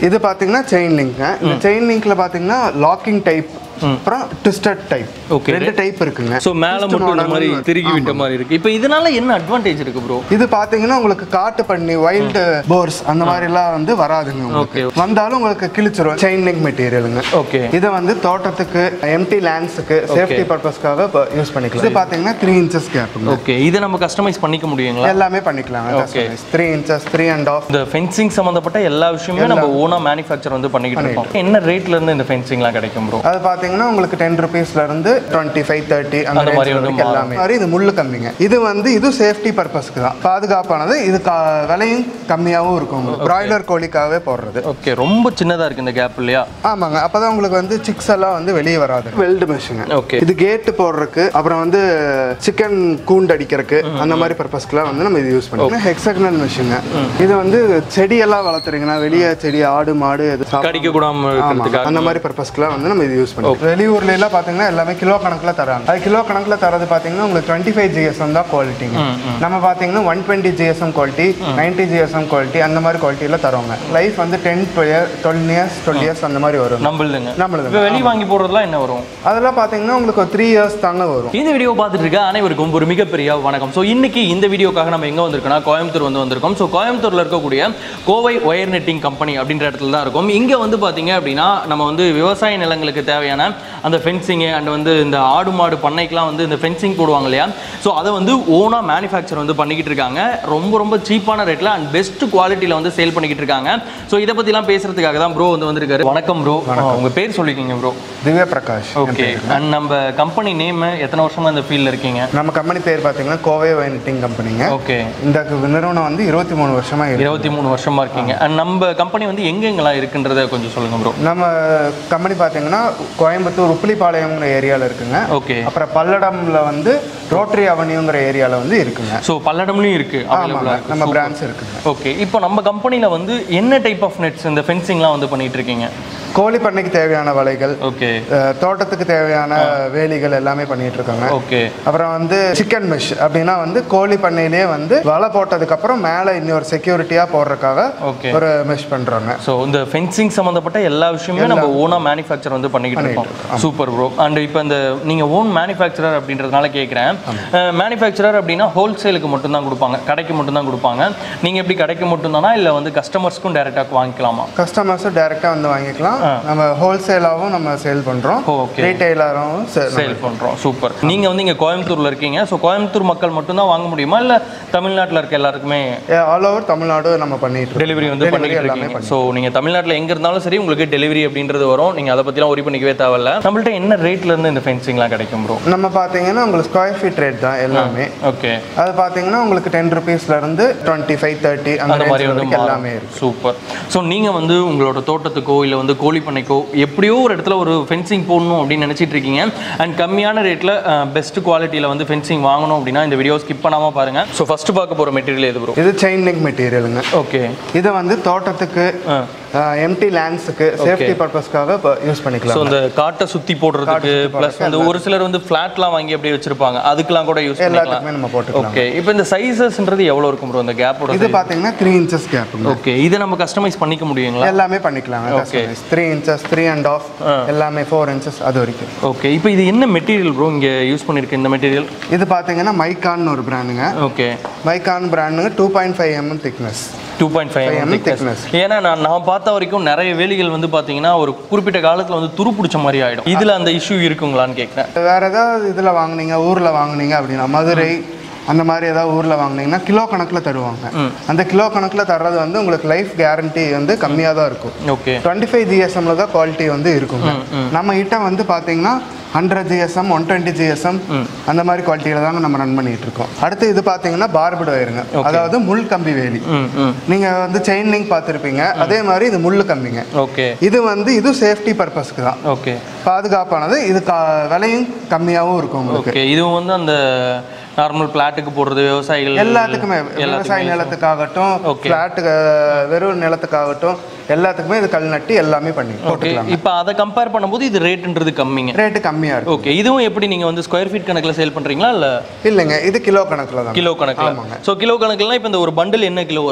இது பாத்தீங்கன்னா chain link இந்த செயின் லிங்க்ல பாத்தீங்கன்னா லாக்கிங் டைப் அப்புறம் ட்விஸ்டட் டைப் Okay. ரெண்டு டைப் இருக்குங்க ஸோ மேலே Twist மட்டும் இந்த model மாதிரி னு திருகி விட்ட மாதிரி இருக்கு இப்போ இதனால என்ன அட்வான்டேஜ் இருக்கு ப்ரோ இது பாத்தீங்கன்னா உங்களுக்கு காட்டு பண்ணி வைல்டு போர்ஸ் அந்த மாதிரி எல்லாம் வந்து வராதுங்க உங்களுக்கு வந்தாலும் உங்களுக்கு கிழிச்சிரும் செயின் லிங்க் மெட்டீரியலுங்க ஓகே இதை வந்து தோட்டத்துக்கு எம்டி லேண்ட்ஸுக்கு சேஃப்டி பர்பஸ்க்காக யூஸ் பண்ணிக்கலாம் இது பாத்தீங்கன்னா த்ரீ இன்ச்சஸ் கேப்புங்க ஓகே இதை நம்ம கஸ்டமைஸ் பண்ணிக்க முடியுங்களா எல்லாமே பண்ணிக்கலாம் three inches three and half இந்த ஃபென்சிங் சம்மந்தப்பட்ட எல்லா விஷயமே நம்ம ஓனா மேனுஃபேக்சர் வந்து பண்ணிக்கிட்டு இருக்கோம் என்ன ரேட்ல இருந்து இந்த ஃபென்சிங்லாம் கிடைக்கும் ப்ரோ அது பாத்தீங்கன்னா உங்களுக்கு டென் ருபீஸ்ல இருந்து டுவெண்ட்டி ஃபைவ் தேர்ட்டி அந்த அந்த மாதிரி range வந்து வரைக்கும் எல்லாமே மாதிரி இது முள்ளு கம்மிங்க இது வந்து இது சேஃப்டி பர்பஸ்க்கு தான் பாதுகாப்பானது இது கா- விலையும் கம்மியாகவும் இருக்கும் உங்களுக்கு பிராய்லர் கோழிக்காகவே போடுறது ஓகே ரொம்ப சின்னதா இருக்கு இந்த கேப் இல்லையா ஆமாங்க அப்பதான் உங்களுக்கு வந்து சிக்ஸ் எல்லாம் வந்து வெளியே வராது வெல்டு மெஷின் ஓகே இது கேட்டு போடுறதுக்கு அப்புறம் வந்து சிக்கன் கூண்டு அடிக்கிறதுக்கு அந்த மாதிரி பர்பஸ்க்குலாம் வந்து நம்ம இது யூஸ் பண்ணிக்கலாம் ஹெக்ஸகனல் மிஷின் இது வந்து செடியெல்லாம் வளர்த்துறீங்கன்னா வெளியே செடி ஆடு மாடு எது சாப்பிட- கடிக்க கூடாம ஆமா, இருக்கிறதுக்காக அந்த மாதிரி பர்பஸ்க்குலாம் வந்து நம்ம இது யூஸ் பண்ணுவோம் வெளியூர்ல எல்லாம் பாத்தீங்கன்னா எல்லாமே கிலோ கணக்குல தராங்க அது கிலோ கணக்குல தரது பாத்தீங்கன்னா உங்களுக்கு டுவெண்ட்டி ஃபைவ் ஜிஎஸ்எம் தான் குவாலிட்டிங்க நம்ம பாத்தீங்கன்னா one twenty GSM quality ninety GSM quality அந்த மாதிரி குவாலிட்டியில தருவாங்க லைஃப் வந்து ten twelve years twelve years அந்த மாதிரி வரும் நம்மளுதுங்க நம்மளுது இப்போ வெளியே வாங்கி போடுறதுலாம் என்ன வரும் அதெல்லாம் பாத்தீங்கன்னா உங்களுக்கு த்ரீ இயர்ஸ் தாங்க வரும் இந்த வீடியோ பார்த்துட்டு இருக்க அனைவருக்கும் ஒரு மிகப்பெரிய வணக்கம் ஸோ இன்னைக்கு இந்த வீடியோக்காக நம்ம எங்கே வந்திருக்கோம்னா கோயம்புத்தூர் வந்து வந்திருக்கோம் ஸோ கோயம்புத்தூரில் இருக்கக்கூடிய கோவை ஒயர் நெட்டிங் கம்பெனி அப்படின்ற இடத்துல தான் இருக்கும் இங்கே வந்து பார்த்தீங்க அப்படின்னா நம்ம வந்து விவசாய நிலங்களுக்கு தேவையான அந்த ஃபென்சிங்கு அண்ட் வந்து இந்த ஆடு மாடு பண்ணைக்கெலாம் வந்து இந்த ஃபென்சிங் போடுவாங்க இல்லையா ஸோ அதை வந்து ஓனாக மேனுஃபேக்சர் வந்து பண்ணிக்கிட்டு இருக்காங்க ரொம்ப ரொம்ப சீப்பான ரேட்டில் அண்ட் பெஸ்ட் குவாலிட்டியில் வந்து சேல் பண்ணிக்கிட்டு இருக்காங்க ஸோ இதை பற்றிலாம் பேசுறதுக்காக தான் ப்ரோ வந்து வந்திருக்காரு வணக்கம் ப்ரோ உங்கள் பேர் சொல்லிக்கிங்க bro Divya Prakash okay and நம்ம கம்பெனி நேம் எத்தனை வருஷமா இந்த ஃபீல்டில் இருக்கீங்க நம்ம கம்பெனி பேர் பாத்தீங்கன்னா கோவை வைனிட்டிங் கம்பெனிங்க ஓகே இந்த நிறுவனம் வந்து இருபத்தி மூணு வருஷமா இருக்கு இருபத்தி மூணு வருஷமா இருக்கீங்க அண்ட் நம்ம கம்பெனி வந்து எங்கெங்கெல்லாம் இருக்குன்றத கொஞ்சம் சொல்லுங்க ப்ரோ நம்ம கம்பெனி பாத்தீங்கன்னா கோயம்புத்தூர் உப்பிலிப்பாளையம்ங்கிற ஏரியால இருக்குங்க ஓகே அப்புறம் பல்லடம்ல வந்து ரோட்டரி அவென்யூங்கிற ஏரியால வந்து இருக்குங்க ஸோ பல்லடம்லையும் இருக்கு அவைலபிளாக ஆமாங்க இருக்கு நம்ம பிரான்ச் இருக்குங்க ஓகே இப்போ நம்ம கம்பெனியில் வந்து என்ன டைப் ஆஃப் நெட்ஸ் இந்த ஃபென்சிங்லாம் வந்து பண்ணிட்டு இருக்கீங்க கோழி பண்ணைக்கு தேவையான வலைகள் ஓகே அஹ், தோட்டத்துக்கு தேவையான வேலிகள் எல்லாமே பண்ணிட்டு இருக்காங்க ஓகே அப்புறம் வந்து சிக்கன் மெஷ் அப்படின்னா வந்து கோழி பண்ணையிலேயே வந்து வலை போட்டதுக்கு அப்புறம் மேலே இன்னொரு செக்யூரிட்டியா போடுறதுக்காக ஓகே ஒரு மெஷ் பண்றாங்க ஸோ இந்த ஃபென்சிங் சம்மந்தப்பட்ட எல்லா விஷயமே நம்ம ஓனாக மேனுஃபேக்சர் வந்து பண்ணிக்கிட்டு இருக்கோம் சூப்பர் ப்ரோ அண்ட் இப்போ இந்த நீங்கள் ஓன் மேனுஃபேக்சரர் அப்படின்றதுனால கேட்குறேன் மேனுஃபேக்சரர் அப்படின்னா ஹோல்சேலுக்கு மட்டும்தான் கொடுப்பாங்க கடைக்கு மட்டும்தான் கொடுப்பாங்க நீங்கள் எப்படி கடைக்கு மட்டும்தானா இல்லை வந்து கஸ்டமர்ஸ்க்கும் டேரெக்டாக வாங்கிக்கலாமா கஸ்டமர்ஸும் டைரக்டா வந்து வாங்கிக்கலாம் நம்ம ஹோல்சேலாவும் நம்ம சேல் பண்றோம் ஓகே ரீட்டைலரும் சேல் பண்ணுறோம் சூப்பர் நீங்கள் வந்து இங்கே கோயம்புத்தூரில் இருக்கீங்க ஸோ கோயம்புத்தூர் மக்கள் மட்டும்தான் வாங்க முடியுமா இல்லை தமிழ்நாட்டில் இருக்க எல்லாருக்குமே ஆல் ஓவர் தமிழ்நாடு நம்ம பண்ணிட்டு இருக்கோம் டெலிவரி வந்து பண்ணிட்டு இருக்கீங்க ஸோ நீங்கள் தமிழ்நாட்டில் எங்கே இருந்தாலும் சரி உங்களுக்கு டெலிவரி அப்படின்றது வரும் நீங்கள் அதை பற்றிலாம் ஒரி பண்ணிக்கவே தேவையில்ல நம்மள்ட்ட என்ன ரேட்ல இருந்து இந்த ஃபென்சிங்லாம் கிடைக்கும் ப்ரோ நம்ம பார்த்தீங்கன்னா உங்களுக்கு ஸ்கொயர் ஃபீட் ரேட் தான் எல்லாமே ஓகே அது பார்த்தீங்கன்னா உங்களுக்கு டென் ருபீஸ்ல இருந்து டுவெண்ட்டி ஃபைவ் தேர்ட்டி அந்த அந்த மாதிரி range வந்து வரைக்கும் எல்லாமே இருக்கு சூப்பர் ஸோ நீங்கள் வந்து உங்களோட தோட்டத்துக்கோ இல்லை வந்து கோழி பண்ணைக்கோ எப்படியோ ஒரு இடத்துல ஒரு ஃபென்சிங் போடணும் அப்படின்னு நினச்சிட்டு இருக்கீங்க அண்ட் கம்மியான ரேட்டில் பெஸ்ட் குவாலிட்டியில் வந்து ஃபென்சிங் வாங்கணும் அப்படின்னா இந்த வீடியோ ஸ்கிப் பண்ணாமல் பாருங்கள் ஸோ ஃபஸ்ட்டு பார்க்க போகிற மெட்டீரியல் எது ப்ரோ இது செயின் லிங்க் மெட்டீரியலுங்க ஓகே இது வந்து தோட்டத்துக்கு எம்டி லேண்ட்ஸுக்கு சேஃப்டி பர்பஸ்க்காக யூஸ் ஸோ பண்ணிக்கலாம் இந்த காட்டை சுற்றி போடுறதுக்கு ப்ளஸ் வந்து ஒரு சிலர் வந்து ஃப்ளாட்லாம் வாங்கி அப்படியே வச்சிருப்பாங்க அதுக்கெல்லாம் கூட யூஸ் பண்ணிக்கலாம் எல்லாத்துக்குமே நம்ம போட்டுக்கலாம் ஓகே இப்போ இந்த சைஸஸ்ன்றது எவ்வளோ இருக்கும் ப்ரோ இந்த கேப்போட இது பார்த்தீங்கன்னா த்ரீ இன்ச்சஸ் கேப்புங்க ஓகே இதை நம்ம கஸ்டமைஸ் பண்ணிக்க முடியுங்களா எல்லாமே பண்ணிக்கலாங்க three inches three and half எல்லாமே ஃபோர் இன்ச்சஸ் அது வரைக்கும் ஓகே இப்போ இது என்ன மெட்டீரியல் ப்ரோ இங்கே யூஸ் பண்ணியிருக்க இந்த மெட்டீரியல் இது பார்த்தீங்கன்னா மைக்கான் ஒரு பிராண்டுங்க ஓகே மைக்கான் பிராண்டுங்க two point five MM thickness two point five mm thickness. ஏன்னா நான் நான் பார்த்த வரைக்கும் நிறைய வேலிகள் வந்து பார்த்தீங்கன்னா ஒரு குறிப்பிட்ட காலத்தில் வந்து துரு பிடிச்ச மாதிரி ஆகிடும் இதில் அந்த இஷ்யூ இருக்குங்களான்னு கேட்குறேன் வேற ஏதாவது இதில் வாங்குனீங்க ஊரில் வாங்குனீங்க அப்படின்னா மதுரை அந்த மாதிரி ஏதாவது ஊரில் வாங்குனீங்கன்னா கிலோ கணக்கில் தருவாங்க அந்த கிலோ கணக்கில் தர்றது வந்து உங்களுக்கு லைஃப் கேரண்டி வந்து கம்மியாக தான் இருக்கும் ஓகே டுவெண்ட்டி ஃபைவ் ஜிஎஸ்எம்ல தான் குவாலிட்டி வந்து இருக்குங்க நம்ம கிட்ட வந்து பார்த்தீங்கன்னா hundred GSM one twenty GSM அந்த மாதிரி குவாலிட்டியில் தாங்க நம்ம ரன் பண்ணிட்டு இருக்கோம் அடுத்து இது பார்த்தீங்கன்னா பார்படு வயருங்க அதாவது முள் கம்பி வேலி ம் ம் நீங்கள் வந்து செயின் லிங்க் பார்த்துருப்பீங்க அதே மாதிரி இது முள் கம்பிங்க ஓகே இது வந்து இது சேஃப்டி பர்பஸ்க்கு தான் ஓகே பாதுகாப்பானது இது கா விலையும் கம்மியாகவும் இருக்கும் உங்களுக்கு ஓகே இதுவும் வந்து அந்த நார்மல் பிளாட்டுக்கு போடுறது விவசாயிகள் எல்லாத்துக்குமே விவசாய நிலத்துக்காகட்டும் ஃப்ளாட்டுக்கு வெறும் நிலத்துக்காகட்டும் எல்லாத்துக்குமே இது கல் நட்டி எல்லாமே பண்ணி ஓகே போட்டுக்கலாம் இப்போ அதை கம்பேர் பண்ணும்போது இது ரேட்டுன்றது கம்மிங்க ரேட்டு கம்மியாக இருக்கும் ஓகே இதுவும் எப்படி நீங்கள் வந்து ஸ்கொயர் ஃபீட் கணக்கில் சேல் பண்ணுறீங்களா இல்லை இல்லைங்க இது கிலோ கணக்கில் தான் கிலோ கணக்கில் ஸோ கிலோ கணக்குலாம் இப்போ இந்த ஒரு பண்டில் என்ன கிலோ வருங்க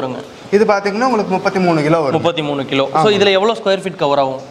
இது பார்த்தீங்கன்னா உங்களுக்கு முப்பத்தி மூணு கிலோ வரும் முப்பத்தி மூணு கிலோ ஸோ இதில் எவ்வளோ ஸ்கொயர் ஃபீட் கவர் ஆகும்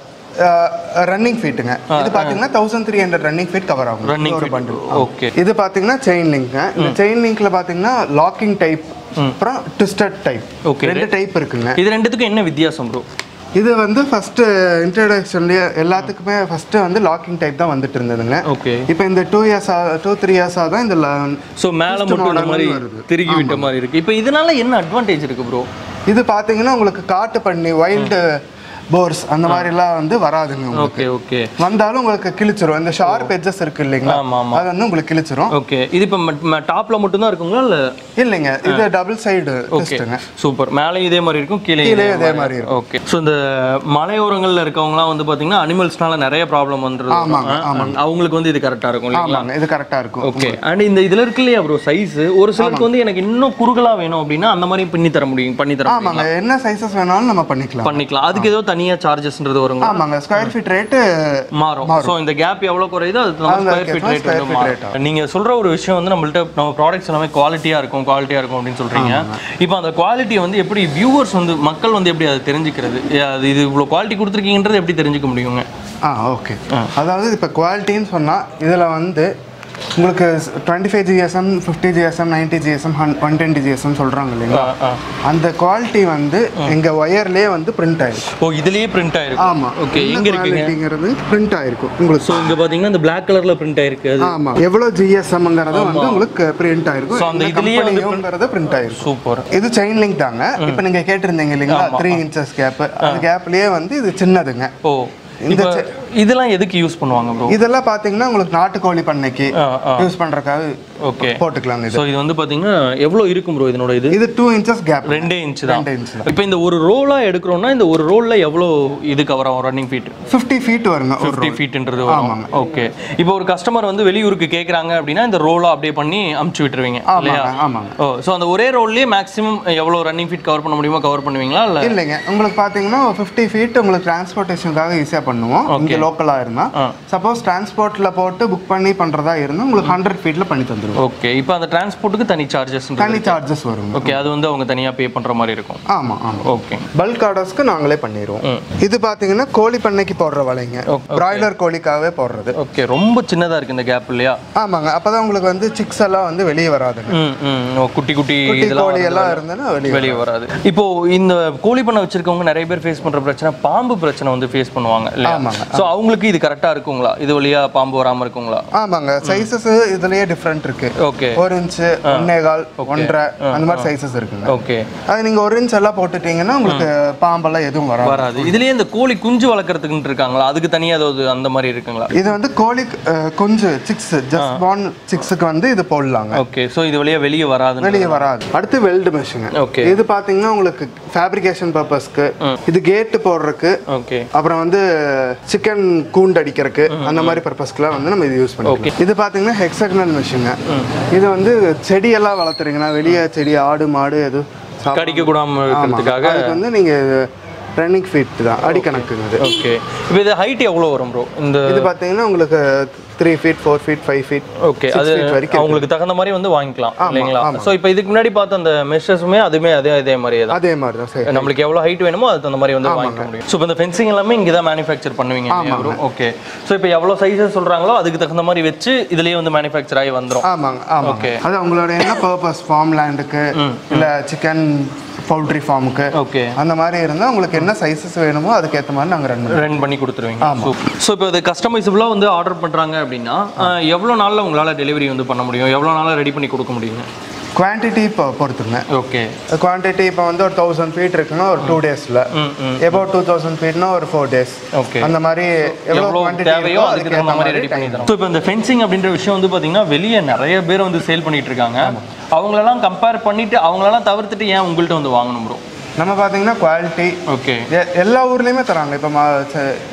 ரன்னிங் ஃபீட்டுங்க இது பார்த்தீங்கன்னா thousand three hundred running feet cover ஆகும் ரன்னிங் ஒரு bundle. ஓகே இது பார்த்தீங்கன்னா செயின் லிங்க்ங்க இந்த செயின் லிங்க்ல பார்த்தீங்கன்னா லாக்கிங் டைப் அப்புறம் ட்விஸ்டட் டைப் Okay. ரெண்டு டைப் இருக்குங்க இது ரெண்டுத்துக்கும் என்ன வித்தியாசம் ப்ரோ இது வந்து ஃபர்ஸ்ட் இன்ட்ரடக்ஷன்லயே எல்லாத்துக்குமே ஃபர்ஸ்ட் வந்து லாக்கிங் டைப் தான் வந்துட்டு இருந்ததுங்க ஓகே இப்போ இந்த டூ இயர்ஸா டூ த்ரீ இயர்ஸாக தான் இந்த la- ஸோ மேலே Twist மட்டும் இந்த model மாதிரி வருது. திருகி விட்ட மாதிரி இருக்கு இப்போ இதனால என்ன அட்வான்டேஜ் இருக்கு ப்ரோ இது பார்த்தீங்கன்னா உங்களுக்கு காட்டு பண்ணி வைல்டு போர்ஸ் அந்த மாதிரிலாம் வந்து வராதுங்க உங்களுக்கு ஓகே ஓகே வந்தாலும் உங்களுக்கு கிழிச்சிரும் இந்த ஷார்ப் எட்ஜஸ் இருக்கு இல்லைங்களா ஆமா, ஆமா. அது வந்து உங்களுக்கு கிழிச்சிரும் ஓகே இது இப்போ டாப்ல மட்டும் தான் இருக்குங்களா இல்லை இல்லைங்க இது டபுள் சைடு ஓகே டெஸ்ட்டுங்க சூப்பர் மேலே இதே மாதிரி இருக்கும் கீழே கீழே இதே மாதிரி ஓகே ஸோ இந்த மலையோரங்களில் இருக்கவங்கலாம் வந்து பார்த்தீங்கன்னா அனிமல்ஸ்னால நிறைய ப்ராப்ளம் வந்துருது ஆமாங்க, ஆ, அவங்களுக்கு வந்து இது கரெக்டாக இருக்கும் இல்லைங்களா ஆமாங்க இது கரெக்டாக இருக்கும் ஓகே அண்ட் இந்த இதுல இருக்கு இல்லையா ப்ரோ சைஸ் ஒரு சிலருக்கு வந்து எனக்கு இன்னும் குறுகலா வேணும் அப்படின்னா அந்த மாதிரி பண்ணி தர முடியும் பண்ணி தர முடியும் ஆமாங்க என்ன சைஸஸ் வேணாலும் நம்ம பண்ணிக்கலாம் பண்ணிக்கலாம் அதுக்கு ஏதோ தனியா சார்ஜஸ்ன்றது வருங்க ஆமாங்க ஸ்கொயர் ஃபீட் ரேட்டு மாறும் ஸோ இந்த கேப் எவ்வளவு குறையுதோ அது நம்ம அந்த square feet gap rate square வந்து feet மாறும் நீங்க சொல்ற ஒரு விஷயம் வந்து நம்மள்ட்ட நம்ம ப்ராடக்ட்ஸ் எல்லாமே குவாலிட்டியா இருக்கும் குவாலிட்டியா இருக்கும் அப்படின்னு சொல்றீங்க இப்போ அந்த குவாலிட்டியை வந்து எப்படி வியூவர்ஸ் வந்து மக்கள் வந்து எப்படி அதை தெரிஞ்சுக்கிறது ஏ, அது இது இவ்வளவு குவாலிட்டி கொடுத்துருக்கீங்கன்றது எப்படி தெரிஞ்சுக்க முடியுங்க ஆ ஓகே அதாவது இப்போ குவாலிட்டின்னு சொன்னால் இதில் வந்து உங்களுக்கு twenty five GSM fifty GSM ninety GSM one twenty GSM சொல்கிறாங்க இல்லைங்களா ஆ. அந்த குவாலிட்டி வந்து எங்கள் ஒயர்லேயே வந்து பிரிண்ட் ஆயிருக்கும் ஓ இதுலயே பிரிண்ட் ஆயிருக்கும் ஆமாம் ஓகே எங்க இருக்குங்க குவாலிட்டிங்கிறது பிரிண்ட் ஆயிருக்கும் உங்களுக்கு ஸோ இங்க பாத்தீங்கன்னா இந்த பிளாக் கலர்ல பிரிண்ட் ஆயிருக்கு அது ஆமாம் எவ்வளோ ஜிஎஸ்எம்ங்கிறது வந்து உங்களுக்கு பிரிண்ட் ஆயிருக்கும் So, அந்த இந்த இதுலயே வந்து கம்பெனிங்கிறது பிரிண்ட் ஆயிருக்கும் சூப்பர் இது செயின் லிங்க் தாங்க இப்போ நீங்கள் கேட்டிருந்தீங்க இல்லைங்களா த்ரீ இன்ச்சஸ் கேப் அந்த கேப்லேயே வந்து இது சின்னதுங்க ஓ இந்த இப்போ இதெல்லாம் எதுக்கு யூஸ் பண்ணுவாங்க ப்ரோ இதெல்லாம் பார்த்தீங்கன்னா உங்களுக்கு நாட்டுக்கோழி பண்ணைக்கு ஆ ஆ யூஸ் பண்ணுறதுக்காக ஓகே போட்டுக்கலாங்க இது ஸோ இது வந்து பாத்தீங்கன்னா எவ்வளோ இருக்கும் ப்ரோ இதனோட இது இது டூ இன்ச்சஸ் கேப் ரெண்டே இன்ச் தான் ரெண்டு inch இப்போ இந்த ஒரு ரோலா எடுக்கிறோம்னா இந்த ஒரு ரோல்ல எவ்வளோ இது கவர் ஆகும் ரன்னிங் ஃபீட் ஃபிஃப்டி ஃபீட் வருங்க ஒரு ஃபிஃப்டி ஃபீட்ன்றது வரும் ஓகே இப்போ ஒரு கஸ்டமர் வந்து வெளியூருக்கு கேட்குறாங்க அப்படின்னா இந்த ரோலா அப்படியே பண்ணி அமுச்சு விட்டுருவீங்க இல்லையா ஆமாங்க ஆமாங்க ஓ ஸோ அந்த ஒரே ரோல்லேயே மேக்ஸிமம் எவ்வளோ ரன்னிங் ஃபீட் கவர் பண்ண முடியுமோ கவர் பண்ணுவீங்களா இல்லை இல்லைங்க உங்களுக்கு பார்த்தீங்கன்னா ஃபிஃப்டி ஃபீட் உங்களுக்கு டிரான்ஸ்போர்ட்டேஷனுக்காக ஈஸியாக பண்ணுவோம் இங்கே லோக்கலாக இருந்தால் ஆ. சப்போஸ் டிரான்ஸ்போர்ட்டில் போட்டு புக் பண்ணி பண்ணுறதா இருந்தால் உங்களுக்கு ஹண்ட்ரட் ஃபீட்டில் பண்ணி தந்துடுவோம் ஓகே இப்போ அந்த டிரான்ஸ்போர்ட்டுக்கு தனி சார்ஜஸ் தனி சார்ஜஸ் வருங்க ஓகே அது வந்து அவங்க தனியாக பே பண்ணுற மாதிரி இருக்கும் ஆமாம் ஆமாம் ஓகே பல்க் ஆர்டர்ஸ்க்கு நாங்களே பண்ணிடுவோம் ம். இது பார்த்தீங்கன்னா கோழி பண்ணைக்கு போடுற வலைங்க Okay. பிராய்லர் கோழிக்காகவே போடுறது ஓகே ரொம்ப சின்னதாக இருக்குது இந்த கேப் இல்லையா ஆமாங்க அப்பதான் உங்களுக்கு வந்து சிக்ஸ் எல்லாம் வந்து வெளியே வராதுங்க ம் ம் ஓ, குட்டி குட்டி குட்டி இதெல்லாம் கோழி எல்லாம் இருந்ததுன்னா வெளியே வெளியே வராது இப்போ இந்த கோழி பண்ணை வச்சிருக்கவங்க நிறைய பேர் ஃபேஸ் பண்ற பிரச்சனை பாம்பு பிரச்சனை வந்து ஃபேஸ் பண்ணுவாங்க இல்லையா ஆமாங்க. ஸோ அவங்களுக்கு இது கரெக்டா இருக்குங்களா இது வழியா பாம்பு வராம இருக்குங்களா ஆமாங்க சைஸஸ் இதுலயே டிஃப்ரெண்ட் இருக்கு ஓகே ஒரு இன்ச்சு ஒன்னே கால் ஒன்றரை அந்த மாதிரி சைஸஸ் இருக்குங்க ஓகே அது நீங்க ஒரு இன்ச் எல்லாம் போட்டுட்டீங்கன்னா உங்களுக்கு பாம்பெல்லாம் எதுவும் வராது வராது இதுலயே இந்த கோழி குஞ்சு வளர்க்கறதுக்குன்னு இருக்காங்களா அதுக்கு தனியா ஏதாவது அந்த மாதிரி இருக்குங்களா இது வந்து கோழி அஹ், குஞ்சு சிக்ஸ் ஜஸ்ட் பார்ன் சிக்ஸுக்கு வந்து இது போடலாங்க ஓகே ஸோ இது வழியா வெளியே வராதுன்னு வெளியே வராது அடுத்து வெல்டு மெஷின் ஓகே இது பாத்தீங்கன்னா உங்களுக்கு ஃபேப்ரிகேஷன் பர்பஸ்க்கு இது கேட்டு போடுறதுக்கு ஓகே அப்புறம் வந்து சிக்கன் கூண்டு அடிக்கிறதுக்கு அந்த மாதிரி பர்பஸ்க்குலாம் வந்து நம்ம இது யூஸ் பண்ணிக்கலாம் இது பார்த்தீங்கன்னா ஹெக்ஸகனல் மிஷினுங்க இது வந்து செடியெல்லாம் வளர்த்துறீங்கன்னா வெளியே செடி ஆடு மாடு எது சாப்பிட- கடிக்க கூடாம ஆமா. இருக்கிறதுக்காக அதுக்கு வந்து நீங்க ரன்னிங் ஃபீட் தான் அடிக்கணக்குங்க இது ஓகே இப்போ இது ஹைட் எவ்வளோ வரும் ப்ரோ இந்த இது பார்த்தீங்கன்னா உங்களுக்கு three feet four feet five feet okay அது feet வரைக்கும் அவங்களுக்கு தகுந்த மாதிரி வந்து வாங்கிக்கலாம் இல்லைங்களா ஸோ இப்போ இதுக்கு முன்னாடி பார்த்த அந்த மெஷர்ஸுமே அதுவுமே அதே அதே மாதிரியே தான் அதே மாதிரி தான் சரி நம்மளுக்கு எவ்வளோ ஹைட் வேணுமோ அது தகுந்த மாதிரி வந்து வாங்கிக்க முடியும் ஸோ இப்போ இந்த ஃபென்சிங் எல்லாமே இங்கே தான் மேனுஃபேக்சர் பண்ணுவீங்க ப்ரோ ஓகே ஸோ இப்போ எவ்வளோ சைஸஸ் சொல்கிறாங்களோ அதுக்கு தகுந்த மாதிரி வச்சு இதுலேயே வந்து மேனுஃபேக்சர் ஆகி வந்துடும் ஆமாங்க ஆமாங்க Okay. அது உங்களோட என்ன பர்பஸ் ஃபார்ம் லேண்டுக்கு இல்லை சிக்கன் பவுல்ட்ரி ஃபார்முக்கு ஓகே அந்த மாதிரி இருந்தால் உங்களுக்கு என்ன சைஸஸ் வேணுமோ அதுக்கேற்ற மாதிரி நாங்கள் ரன் பண்ணுவோம் ரன் பண்ணி கொடுத்துருவீங்க ஸோ இப்போ இது கஸ்டமைசபிளாக வந்து ஆர்டர் பண்ணுறாங்க அப்படின்னா அஹ், எவ்வளோ நாளில் உங்களால் டெலிவரி வந்து பண்ண முடியும் எவ்வளோ நாளில் ரெடி பண்ணி கொடுக்க முடியுங்க குவான்டிட்டி இப்போ பொறுத்துங்க ஓகே குவான்டிட்டி இப்போ வந்து ஒரு தௌசண்ட் ஃபீட் இருக்குன்னா ஒரு டூ டேஸில் ம் ம் எபோட் டூ தௌசண்ட் ஃபீட்னா ஒரு ஃபோர் டேஸ் ஓகே அந்த மாதிரி எவ்வளோ எவ்வளோ குவான்டிட்டி தேவையோ அதுக்கு தகுந்த மாதிரி ரெடி பண்ணி தரோம் ஸோ இப்போ இந்த ஃபென்சிங் அப்படின்ற விஷயம் வந்து பார்த்தீங்கன்னா வெளியே நிறைய பேர் வந்து சேல் பண்ணிட்டு இருக்காங்க அவங்களெல்லாம் கம்பேர் பண்ணிட்டு அவங்களெல்லாம் தவிர்த்துட்டு ஏன் உங்கள்கிட்ட வந்து வாங்கணும் ப்ரோ நம்ம பார்த்தீங்கன்னா குவாலிட்டி ஓகே எல்லா ஊர்லேயுமே தராங்க இப்போ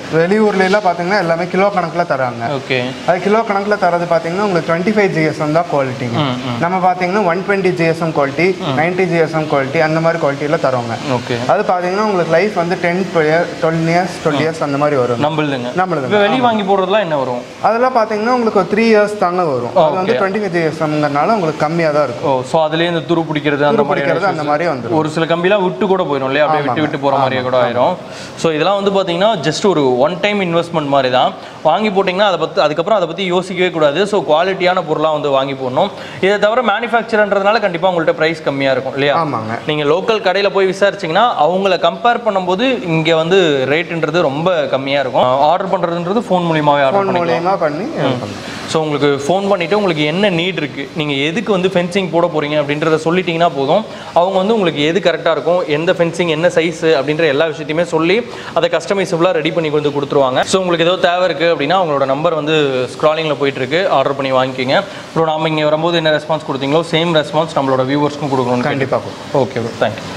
வெளியூர்ல எல்லாம் பார்த்தீங்கன்னா எல்லாமே கிலோ கணக்கில் தராங்க ஓகே அது கிலோ கணக்கில் தரது பார்த்தீங்கன்னா உங்களுக்கு டுவெண்ட்டி ஃபைவ் ஜிஎஸ்எம் தான் குவாலிட்டிங்க நம்ம பார்த்தீங்கன்னா one twenty GSM quality ninety GSM quality அந்த மாதிரி குவாலிட்டியில் தருவாங்க ஓகே அது பார்த்தீங்கன்னா உங்களுக்கு லைஃப் வந்து ten twelve years twelve years அந்த மாதிரி வரும் நம்மளுதுங்க நம்மளுது இப்போ வெளியே வாங்கி போடுறதுலாம் என்ன வரும் அதெல்லாம் பார்த்தீங்கன்னா உங்களுக்கு ஒரு த்ரீ இயர்ஸ் தாங்க வரும் அது வந்து டுவெண்ட்டி ஃபைவ் ஜிஎஸ்எம்ங்கிறனால உங்களுக்கு கம்மியாக தான் இருக்கும் ஓ ஸோ அதுலேயே இந்த துரு பிடிக்கிறது அந்த மாதிரி பிடிக்கிறது அந்த மாதிரி வந்துடும் ஒரு சில கம்பிலாம் விட்டு கூட போயிடும் இல்லையா அப்படியே விட்டு விட்டு போகிற மாதிரியே கூட ஆயிரும் ஸோ இதெல்லாம் வந்து பார்த்தீங்கன்னா ஜஸ்ட் ஒரு ஒன் டைம் இன்வெஸ்ட்மெண்ட் மாதிரி தான் வாங்கி போட்டிங்கன்னா அதை பற்றி அதுக்கப்புறம் அதை பற்றி யோசிக்கவே கூடாது ஸோ குவாலிட்டியான பொருளாக வந்து வாங்கி போடணும் இதை தவிர மேனுஃபேக்சர்ன்றதுனால கண்டிப்பாக உங்கள்கிட்ட ப்ரைஸ் கம்மியாக இருக்கும் இல்லையா ஆமாங்க நீங்கள் லோக்கல் கடையில் போய் விசாரிச்சிங்கன்னா அவங்கள கம்பேர் பண்ணும்போது இங்கே வந்து ரேட்டுன்றது ரொம்ப கம்மியாக இருக்கும் ஆர்டர் பண்ணுறதுன்றது ஃபோன் மூலியமாகவே ஆர்டர் ஃபோன் பண்ணிக்கலாம் மூலியமாக பண்ணி இது பண்ணலாம். ஸோ உங்களுக்கு ஃபோன் பண்ணிவிட்டு உங்களுக்கு என்ன நீட் இருக்குது நீங்கள் எதுக்கு வந்து ஃபென்சிங் போட போகிறீங்க அப்படின்றத சொல்லிட்டீங்கன்னா போதும் அவங்க வந்து உங்களுக்கு எது கரெக்டாக இருக்கும் எந்த ஃபென்சிங் என்ன சைஸ் அப்படின்ற எல்லா விஷயத்தையுமே சொல்லி அதை கஸ்டமைசபிளாக ரெடி பண்ணி வந்து கொடுத்துருவாங்க ஸோ உங்களுக்கு ஏதோ தேவை இருக்குது அப்படின்னா அவங்களோட நம்பர் வந்து ஸ்க்ராலிங்கில் போயிட்டுருக்கு ஆர்டர் பண்ணி வாங்கிக்கிங்க அப்புறம் நாம இங்கே வரும்போது என்ன ரெஸ்பான்ஸ் கொடுத்தீங்களோ சேம் ரெஸ்பான்ஸ் நம்மளோட வியூவர்ஸ்க்கும் கொடுக்கணும் கண்டிப்பாக ஓகே ப்ரோ தேங்க்யூ